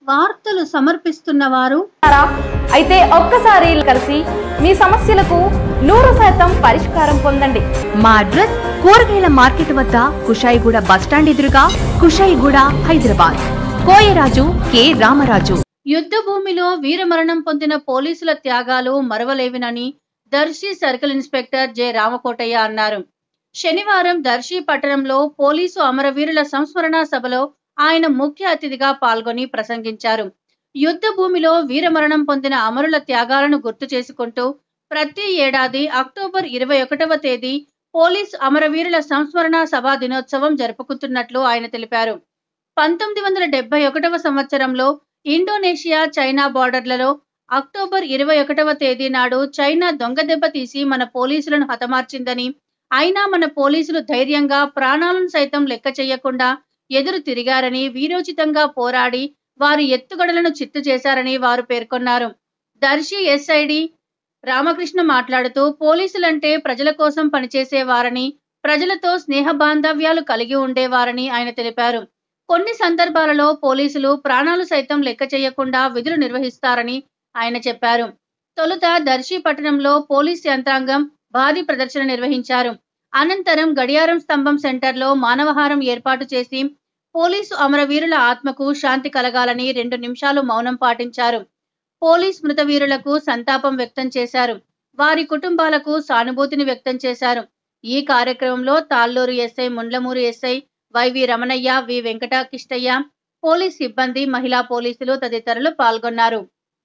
వార్తలు సమర్పిస్తున్న వారు ఉన్నారా? అయితే ఒక్కసారి కలిసి మీ సమస్యలకు నూరు శాతం పరిష్కారం పొందండి మా అడ్రస్ కూరగాయల మార్కెట్ వద్ద కుషాయిగూడ బస్టాండ్ ఎదురుగా కుషాయిగూడ హైదరాబాద్ కోయరాజు కె రామరాజు యుద్ధ భూమిలో వీరమరణం పొందిన పోలీసుల త్యాగాలు మరవలేవినని Darsi circle inspector J Ramakotaiah అన్నారు శనివారం దర్శి పట్టణంలో పోలీసు అమరవీరుల సంస్మరణ సభలో ఆయన ముఖ్య అతిథిగా పాల్గొని ప్రసంగించారు యుద్ధ భూమిలో వీరమరణం పొందిన అమరుల త్యాగాలను గుర్తు చేసుకుంటూ ప్రతి ఏడాది అక్టోబర్ ఇరవై ఒకటవ తేదీ పోలీసు అమరవీరుల సంస్మరణ సభా దినోత్సవం జరుపుకుంటున్నట్లు ఆయన తెలిపారు పంతొమ్మిది వందల డెబ్బై ఒకటవ సంవత్సరంలో ఇండోనేషియా చైనా బార్డర్లలో అక్టోబర్ ఇరవై ఒకటవ తేదీ నాడు చైనా దొంగ దెబ్బ తీసి మన పోలీసులను హతమార్చిందని అయినా మన పోలీసులు ధైర్యంగా ప్రాణాలను సైతం లెక్క చేయకుండా ఎదురు తిరిగారని వీరోచితంగా పోరాడి వారి ఎత్తుగడలను చిత్తు చేశారని వారు పేర్కొన్నారు దర్శి ఎస్ఐడి రామకృష్ణ మాట్లాడుతూ పోలీసులంటే ప్రజల కోసం పనిచేసేవారని ప్రజలతో స్నేహ బాంధవ్యాలు కలిగి ఉండేవారని ఆయన తెలిపారు కొన్ని సందర్భాలలో పోలీసులు ప్రాణాలు సైతం లెక్క చేయకుండా విధులు నిర్వహిస్తారని ఆయన చెప్పారు తొలుత దర్శి పట్టణంలో పోలీస్ యంత్రాంగం భారీ ప్రదర్శన నిర్వహించారు అనంతరం గడియారం స్తంభం సెంటర్లో మానవహారం ఏర్పాటు చేసి పోలీసు అమరవీరుల ఆత్మకు శాంతి కలగాలని రెండు నిమిషాలు మౌనం పాటించారు పోలీస్ మృతవీరులకు సంతాపం వ్యక్తం చేశారు వారి కుటుంబాలకు సానుభూతిని వ్యక్తం చేశారు ఈ కార్యక్రమంలో Talluru SI Mundlamuru SI YV Ramanaiah V Venkata Kistaiah police సిబ్బంది మహిళా పోలీసులు తదితరులు పాల్గొన్నారు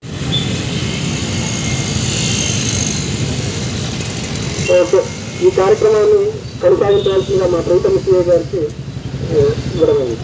ఓకే ఈ కార్యక్రమాన్ని కొనసాగించాల్సిందిగా మా ప్రీతం సీఏ గారికి ఏ, ఇవ్వడం అయింది.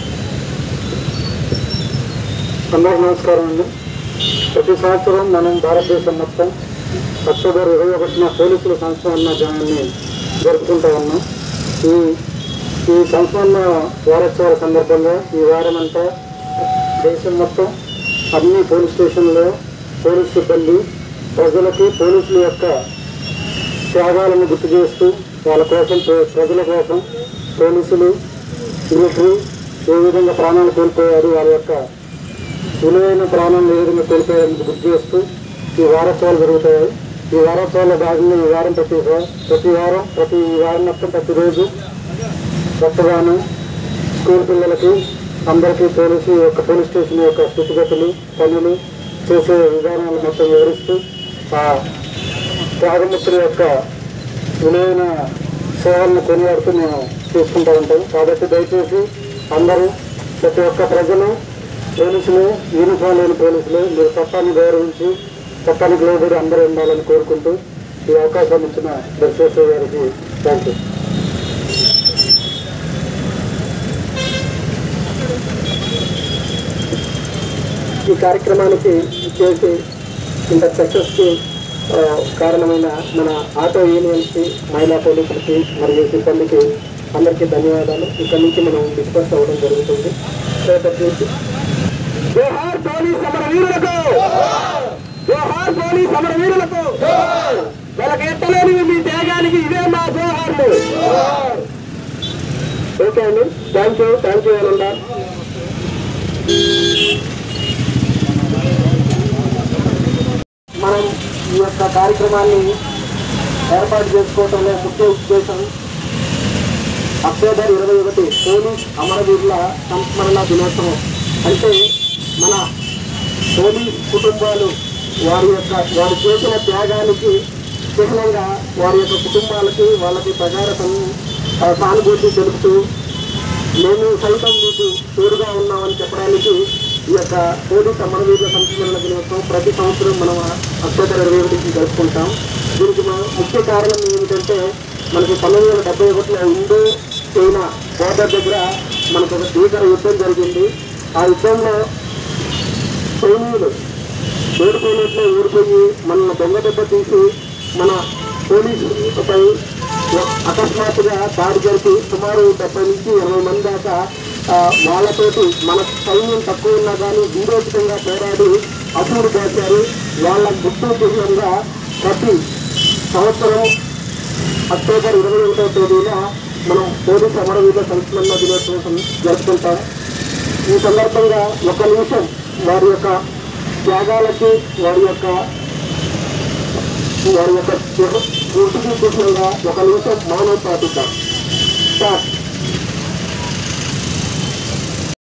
అందరికీ నమస్కారం అండి ప్రతి సంవత్సరం మనం భారతదేశం మొత్తం అక్టోబర్ ఇరవై ఒకటిన పోలీసుల సంస్మరణ దినాన్ని జరుపుకుంటూ ఉన్నాం ఈ ఈ సంస్మరణ వారోత్సవాల సందర్భంగా ఈ వారం అంతా దేశం మొత్తం అన్ని పోలీస్ స్టేషన్లో పోలీస్ సిబ్బంది ప్రజలకి పోలీసుల యొక్క త్యాగాలను గుర్తు చేస్తూ వాళ్ళ కోసం ప్ర- ప్రజల కోసం పోలీసులు మిలిటరీ ఏ విధంగా ప్రాణాలు కోల్పోయారు వాళ్ళ యొక్క విలువైన ప్రాణాలను ఏ విధంగా కోల్పోయారని గుర్తు చేస్తూ ఈ వారోత్సవాలు జరుగుతాయి ఈ వారోత్సవాల్లో భాగంగా ఈ వారం ప్రతి వా- ప్రతి వారం ప్రతి వారం మొత్తం ప్రతిరోజు కొత్తగాను స్కూల్ పిల్లలకి అందరికీ పోలీసు యొక్క పోలీస్ స్టేషన్ యొక్క స్థితిగతులు పనులు చేసే విధానాలు మొత్తం వివరిస్తూ ఆ త్యాగముత్రుల యొక్క విలువైన సేవలను కొనియాడుతూ మేము తీసుకుంటూ ఉంటాం కాబట్టి దయచేసి అందరూ ప్రతి ఒక్క ప్రజలు పోలీసులు యూనిఫామ్ లేని పోలీసులు మీరు చట్టాన్ని గౌరవించి చట్టానికి లోబడి అందరూ ఉండాలని కోరుకుంటూ ఈ అవకాశం ఇచ్చిన దర్శేశ్వర గారికి థ్యాంక్ యూ ఈ కార్యక్రమానికి చేసి ఇంత సక్సెస్కి ఆ, కారణమైన మన ఆటో యూనియన్స్కి మహిళా పోలీసులకి మరియు సిబ్బందికి అందరికీ ధన్యవాదాలు ఇక్కడి నుంచి మనం డిస్కస్ అవ్వడం జరుగుతుంది రేపటి నుంచి జోహార్ పోలీస్ సమర వీరులకు జోహార్ పోలీస్ సమర వీరులకు వాళ్ళకి ఎట్టలేని మీ త్యాగానికి ఇదే మా జోహార్లు ఓకే అండి థ్యాంక్ యూ థ్యాంక్ యూ అనండా మనం ఈ యొక్క కార్యక్రమాన్ని ఏర్పాటు చేసుకోవటంలో ముఖ్య ఉద్దేశం అక్టోబర్ ఇరవై ఒకటి పోలీస్ అమరవీరుల సంస్మరణ దినోత్సవం అంటే మన పోలీస్ కుటుంబాలు వారి యొక్క వారు చేసిన త్యాగానికి చిహ్నంగా వారి యొక్క కుటుంబాలకి వాళ్ళకి ప్రగాఢం ఆ, సానుభూతి తెలుపుతూ మేము సైతం మీకు తోడుగా ఉన్నామని చెప్పడానికి ఈ యొక్క పోలీస్ అమరవీరుల సంస్మరణ దినోత్సవం ప్రతి సంవత్సరం మనం అక్టోబర్ ఇరవై ఒకటికి జరుపుకుంటాం దీనికి మన ముఖ్య కారణం ఏమిటంటే మనకి పంతొమ్మిది వందల డెబ్బై ఒకటిలో ఇండో చైనా బోర్డర్ దగ్గర మనకు ఒక భీకర యుద్ధం జరిగింది ఆ యుద్ధంలో సైన్యులు ఓడిపోయినట్లే ఓడిపోయి మనల్ని దొంగ దెబ్బ తీసి మన పోలీసులపై అకస్మాత్తుగా దాడి జరిపి సుమారు డెబ్బై నుంచి ఎనభై మంది దాకా ఆ, వాళ్ళతోటి మన సైన్యం తక్కువ ఉన్నా కానీ వీరోచితంగా పోరాడి అసూరు చేశారు వాళ్ళ గుర్తు చిహ్నంగా ప్రతి సంవత్సరం అక్టోబర్ ఇరవై ఒకటో తేదీన మనం పోలీస్ అమరవీరుల సంస్మరణ దినోత్సవం జరుపుకుంటాం ఈ సందర్భంగా ఒక నిమిషం వారి యొక్క త్యాగాలకి వారి యొక్క వారి యొక్క స్ఫూర్తికి కృష్ణంగా ఒక నిమిషం మౌనం పాటిద్దాం స్టార్ట్